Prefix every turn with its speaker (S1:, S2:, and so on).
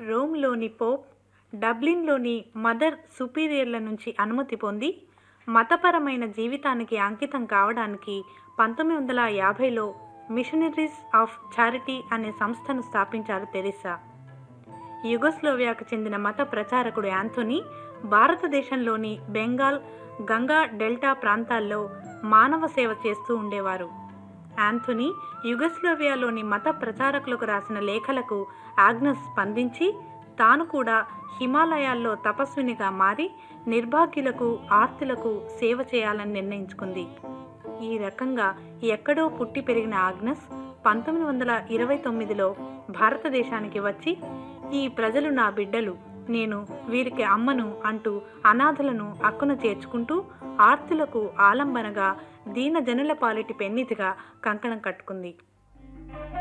S1: రోమ్లోని Pope డబ్లిన్లోని mother సుపీరియర్ల నుంచి అనుమతి పొంది మతపరమైన జీవితానికి అంకితం కావడానికి పంతొమ్మిది వందల యాభైలో మిషనరీస్ ఆఫ్ చారిటీ అనే సంస్థను స్థాపించారు తెరిసా యుగోస్లోవియాకు చెందిన మత ప్రచారకుడు యాంథోనీ భారతదేశంలోని బెంగాల్ గంగా డెల్టా ప్రాంతాల్లో మానవ సేవ చేస్తూ ఉండేవారు యాంథోనీ యుగస్లోవియాలోని మత ప్రచారకులకు రాసిన లేఖలకు ఆగ్నస్ స్పందించి తాను కూడా హిమాలయాల్లో తపస్వినిగా మారి నిర్భాగ్యులకు ఆర్తులకు సేవ చేయాలని నిర్ణయించుకుంది ఈ రకంగా ఎక్కడో పుట్టి పెరిగిన ఆగ్నస్ పంతొమ్మిది వందల ఇరవై తొమ్మిదిలో భారతదేశానికి వచ్చి ఈ ప్రజలు నా బిడ్డలు నేను వీరికి అమ్మను అంటూ అనాథలను అక్కున చేర్చుకుంటూ ఆర్తులకు ఆలంబనగా దీన జనుల పాలిటి పెన్నిధిగా కంకణం కట్టుకుంది